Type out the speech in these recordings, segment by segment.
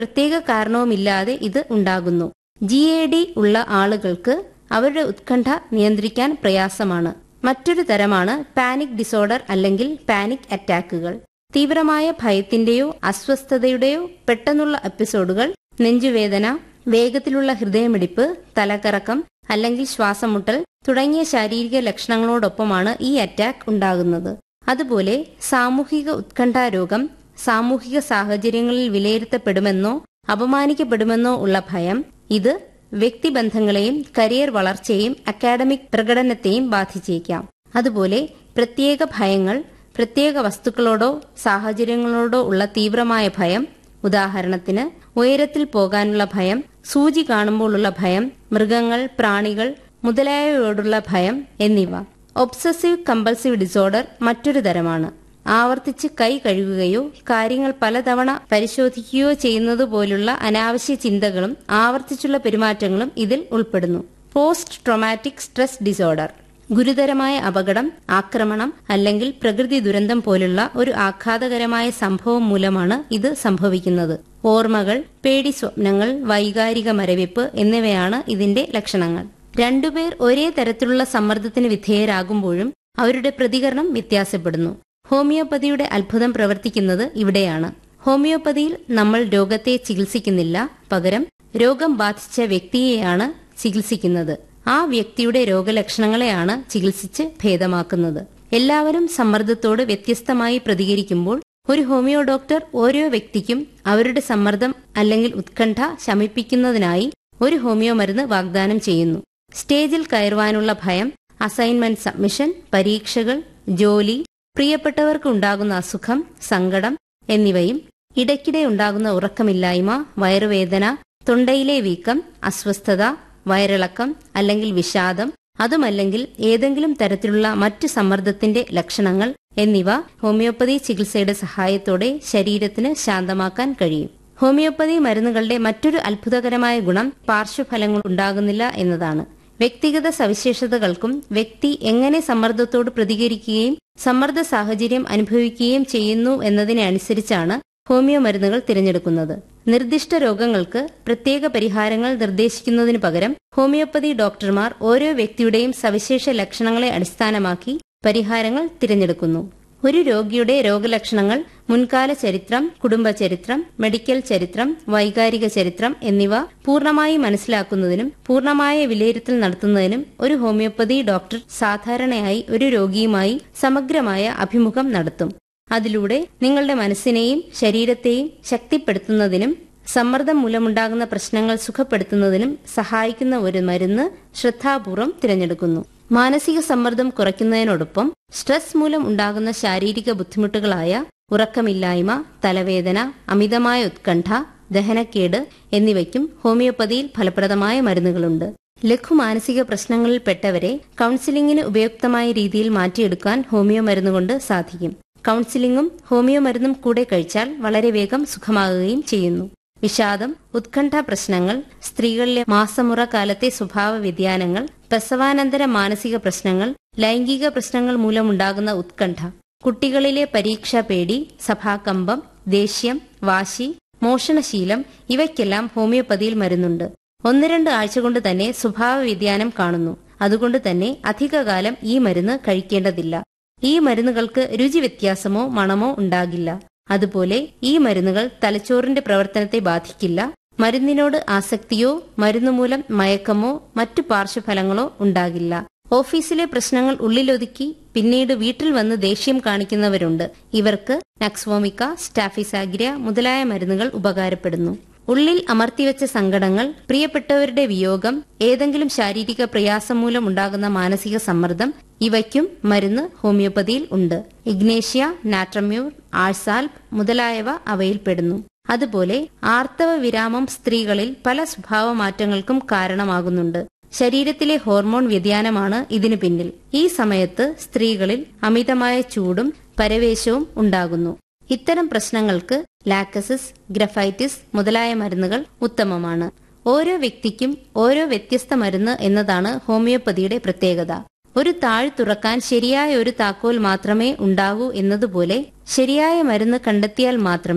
പ്രത്യേക കാരണവുമില്ലാതെ ഇത് ഉണ്ടാകുന്നു ജി എ ഡി ഉള്ള ആളുകൾക്ക് അവരുടെ ഉത്കണ്ഠ നിയന്ത്രിക്കാൻ പ്രയാസമാണ് മറ്റൊരു തരമാണ് പാനിക് ഡിസോർഡർ അല്ലെങ്കിൽ പാനിക് അറ്റാക്കുകൾ തീവ്രമായ ഭയത്തിന്റെയോ അസ്വസ്ഥതയുടെയോ പെട്ടെന്നുള്ള എപ്പിസോഡുകൾ നെഞ്ചുവേദന വേഗത്തിലുള്ള ഹൃദയമിടിപ്പ് തലകറക്കം അല്ലെങ്കിൽ ശ്വാസമുട്ടൽ തുടങ്ങിയ ശാരീരിക ലക്ഷണങ്ങളോടൊപ്പമാണ് ഈ അറ്റാക്ക് ഉണ്ടാകുന്നത് അതുപോലെ സാമൂഹിക ഉത്കണ്ഠാ രോഗം സാമൂഹിക സാഹചര്യങ്ങളിൽ വിലയിരുത്തപ്പെടുമെന്നോ അപമാനിക്കപ്പെടുമെന്നോ ഉള്ള ഭയം ഇത് വ്യക്തിബന്ധങ്ങളെയും കരിയർ വളർച്ചയെയും അക്കാഡമിക് പ്രകടനത്തെയും ബാധിച്ചേക്കാം അതുപോലെ പ്രത്യേക ഭയങ്ങൾ പ്രത്യേക വസ്തുക്കളോടോ സാഹചര്യങ്ങളോടോ ഉള്ള തീവ്രമായ ഭയം ഉദാഹരണത്തിന് ഉയരത്തിൽ പോകാനുള്ള ഭയം സൂചി കാണുമ്പോഴുള്ള ഭയം മൃഗങ്ങൾ പ്രാണികൾ മുതലായവയോടുള്ള ഭയം എന്നിവ ഒബ്സസീവ് കമ്പൾസീവ് ഡിസോർഡർ മറ്റൊരു തരമാണ് ആവർത്തിച്ച് കൈ കഴുകുകയോ കാര്യങ്ങൾ പലതവണ പരിശോധിക്കുകയോ ചെയ്യുന്നത് പോലുള്ള അനാവശ്യ ചിന്തകളും ആവർത്തിച്ചുള്ള പെരുമാറ്റങ്ങളും ഇതിൽ ഉൾപ്പെടുന്നു പോസ്റ്റ് ട്രോമാറ്റിക് സ്ട്രെസ് ഡിസോർഡർ ഗുരുതരമായ അപകടം ആക്രമണം അല്ലെങ്കിൽ പ്രകൃതി ദുരന്തം പോലുള്ള ഒരു ആഘാതകരമായ സംഭവം മൂലമാണ് ഇത് സംഭവിക്കുന്നത് ഓർമ്മകൾ പേടി സ്വപ്നങ്ങൾ വൈകാരിക മരവിപ്പ് എന്നിവയാണ് ഇതിന്റെ ലക്ഷണങ്ങൾ രണ്ടുപേർ ഒരേ തരത്തിലുള്ള സമ്മർദ്ദത്തിന് വിധേയരാകുമ്പോഴും അവരുടെ പ്രതികരണം വ്യത്യാസപ്പെടുന്നു ഹോമിയോപ്പതിയുടെ അത്ഭുതം പ്രവർത്തിക്കുന്നത് ഇവിടെയാണ് ഹോമിയോപ്പതിയിൽ നമ്മൾ രോഗത്തെ ചികിത്സിക്കുന്നില്ല പകരം രോഗം ബാധിച്ച വ്യക്തിയെയാണ് ചികിത്സിക്കുന്നത് ആ വ്യക്തിയുടെ രോഗലക്ഷണങ്ങളെയാണ് ചികിത്സിച്ച് ഭേദമാക്കുന്നത് എല്ലാവരും സമ്മർദ്ദത്തോട് വ്യത്യസ്തമായി പ്രതികരിക്കുമ്പോൾ ഒരു ഹോമിയോ ഡോക്ടർ ഓരോ വ്യക്തിക്കും അവരുടെ സമ്മർദ്ദം അല്ലെങ്കിൽ ഉത്കണ്ഠ ശമിപ്പിക്കുന്നതിനായി ഒരു ഹോമിയോ മരുന്ന് വാഗ്ദാനം ചെയ്യുന്നു സ്റ്റേജിൽ കയറുവാനുള്ള ഭയം അസൈൻമെന്റ് സബ്മിഷൻ പരീക്ഷകൾ ജോലി പ്രിയപ്പെട്ടവർക്ക് ഉണ്ടാകുന്ന അസുഖം സങ്കടം എന്നിവയും ഇടയ്ക്കിടെ ഉണ്ടാകുന്ന ഉറക്കമില്ലായ്മ വയറുവേദന തൊണ്ടയിലെ വീക്കം അസ്വസ്ഥത വയറിളക്കം അല്ലെങ്കിൽ വിഷാദം അതുമല്ലെങ്കിൽ ഏതെങ്കിലും തരത്തിലുള്ള മറ്റു സമ്മർദ്ദത്തിന്റെ ലക്ഷണങ്ങൾ എന്നിവ ഹോമിയോപ്പതി ചികിത്സയുടെ സഹായത്തോടെ ശരീരത്തിന് ശാന്തമാക്കാൻ കഴിയും ഹോമിയോപ്പതി മരുന്നുകളുടെ മറ്റൊരു അത്ഭുതകരമായ ഗുണം പാർശ്വഫലങ്ങൾ ഉണ്ടാകുന്നില്ല എന്നതാണ് വ്യക്തിഗത സവിശേഷതകൾക്കും വ്യക്തി എങ്ങനെ സമ്മർദ്ദത്തോട് പ്രതികരിക്കുകയും സമ്മർദ്ദ സാഹചര്യം അനുഭവിക്കുകയും ചെയ്യുന്നു എന്നതിനെ അനുസരിച്ചാണ് ഹോമിയോ മരുന്നുകൾ തിരഞ്ഞെടുക്കുന്നത് നിർദ്ദിഷ്ട രോഗങ്ങൾക്ക് പ്രത്യേക പരിഹാരങ്ങൾ നിർദ്ദേശിക്കുന്നതിന് പകരം ഹോമിയോപ്പതി ഡോക്ടർമാർ ഓരോ വ്യക്തിയുടെയും സവിശേഷ ലക്ഷണങ്ങളെ അടിസ്ഥാനമാക്കി പരിഹാരങ്ങൾ തിരഞ്ഞെടുക്കുന്നു ഒരു രോഗിയുടെ രോഗലക്ഷണങ്ങൾ മുൻകാല ചരിത്രം കുടുംബ ചരിത്രം മെഡിക്കൽ ചരിത്രം വൈകാരിക ചരിത്രം എന്നിവ പൂർണ്ണമായി മനസ്സിലാക്കുന്നതിനും പൂർണ്ണമായ വിലയിരുത്തൽ നടത്തുന്നതിനും ഒരു ഹോമിയോപ്പതി ഡോക്ടർ സാധാരണയായി ഒരു രോഗിയുമായി സമഗ്രമായ അഭിമുഖം നടത്തും അതിലൂടെ നിങ്ങളുടെ മനസ്സിനെയും ശരീരത്തെയും ശക്തിപ്പെടുത്തുന്നതിനും സമ്മർദ്ദം മൂലമുണ്ടാകുന്ന പ്രശ്നങ്ങൾ സുഖപ്പെടുത്തുന്നതിനും സഹായിക്കുന്ന ഒരു മരുന്ന് ശ്രദ്ധാപൂർവം തിരഞ്ഞെടുക്കുന്നു മാനസിക സമ്മർദ്ദം കുറയ്ക്കുന്നതിനോടൊപ്പം സ്ട്രെസ് മൂലം ഉണ്ടാകുന്ന ശാരീരിക ബുദ്ധിമുട്ടുകളായ ഉറക്കമില്ലായ്മ തലവേദന അമിതമായ ഉത്കണ്ഠ ദഹനക്കേട് എന്നിവയ്ക്കും ഹോമിയോപ്പതിയിൽ ഫലപ്രദമായ മരുന്നുകളുണ്ട് ലഘു മാനസിക പ്രശ്നങ്ങളിൽപ്പെട്ടവരെ കൌൺസിലിംഗിന് ഉപയുക്തമായ രീതിയിൽ മാറ്റിയെടുക്കാൻ ഹോമിയോ മരുന്നുകൊണ്ട് സാധിക്കും കൌൺസിലിംഗും ഹോമിയോ മരുന്നും കൂടെ കഴിച്ചാൽ വളരെ വേഗം സുഖമാകുകയും ചെയ്യുന്നു വിഷാദം ഉത്കണ്ഠ പ്രശ്നങ്ങൾ സ്ത്രീകളിലെ മാസമുറ കാലത്തെ സ്വഭാവ വ്യതിയാനങ്ങൾ പ്രസവാനന്തര മാനസിക പ്രശ്നങ്ങൾ ലൈംഗിക പ്രശ്നങ്ങൾ മൂലമുണ്ടാകുന്ന ഉത്കണ്ഠ കുട്ടികളിലെ പരീക്ഷാ പേടി സഭാകമ്പം ദേഷ്യം വാശി മോഷണശീലം ഇവയ്ക്കെല്ലാം ഹോമിയോപ്പതിയിൽ മരുന്നുണ്ട് ഒന്ന് രണ്ട് ആഴ്ച കൊണ്ട് തന്നെ സ്വഭാവ വ്യതിയാനം കാണുന്നു അതുകൊണ്ട് തന്നെ അധികകാലം ഈ മരുന്ന് കഴിക്കേണ്ടതില്ല ഈ മരുന്നുകൾക്ക് രുചി വ്യത്യാസമോ മണമോ ഉണ്ടാകില്ല അതുപോലെ ഈ മരുന്നുകൾ തലച്ചോറിന്റെ പ്രവർത്തനത്തെ ബാധിക്കില്ല മരുന്നിനോട് ആസക്തിയോ മരുന്നുമൂലം മയക്കമോ മറ്റു പാർശ്വഫലങ്ങളോ ഉണ്ടാകില്ല ഓഫീസിലെ പ്രശ്നങ്ങൾ ഉള്ളിലൊതുക്കി പിന്നീട് വീട്ടിൽ വന്ന് ദേഷ്യം കാണിക്കുന്നവരുണ്ട് ഇവർക്ക് നക്സ്വോമിക്ക സ്റ്റാഫിസാഗ്രിയ മുതലായ മരുന്നുകൾ ഉപകാരപ്പെടുന്നു ഉള്ളിൽ അമർത്തിവെച്ച സങ്കടങ്ങൾ പ്രിയപ്പെട്ടവരുടെ വിയോഗം ഏതെങ്കിലും ശാരീരിക പ്രയാസം മൂലം ഉണ്ടാകുന്ന മാനസിക സമ്മർദ്ദം ഇവയ്ക്കും മരുന്ന് ഹോമിയോപ്പതിയിൽ ഉണ്ട് ഇഗ്നേഷ്യ നാട്രമ്യൂർ ആഴ്സാൽപ് മുതലായവ അവയിൽപ്പെടുന്നു അതുപോലെ ആർത്തവ വിരാമം സ്ത്രീകളിൽ പല സ്വഭാവ മാറ്റങ്ങൾക്കും കാരണമാകുന്നുണ്ട് ശരീരത്തിലെ ഹോർമോൺ വ്യതിയാനമാണ് ഇതിനു പിന്നിൽ ഈ സമയത്ത് സ്ത്രീകളിൽ അമിതമായ ചൂടും പരവേശവും ഉണ്ടാകുന്നു ഇത്തരം പ്രശ്നങ്ങൾക്ക് ലാക്കസിസ് ഗ്രഫൈറ്റിസ് മുതലായ മരുന്നുകൾ ഉത്തമമാണ് ഓരോ വ്യക്തിക്കും ഓരോ വ്യത്യസ്ത മരുന്ന് എന്നതാണ് ഹോമിയോപ്പതിയുടെ പ്രത്യേകത ഒരു താഴ് തുറക്കാൻ ശരിയായ ഒരു താക്കോൽ മാത്രമേ ഉണ്ടാകൂ എന്നതുപോലെ ശരിയായ മരുന്ന് കണ്ടെത്തിയാൽ മാത്രമേ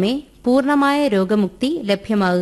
പൂർണ്ണമായ രോഗമുക്തി ലഭ്യമാകുക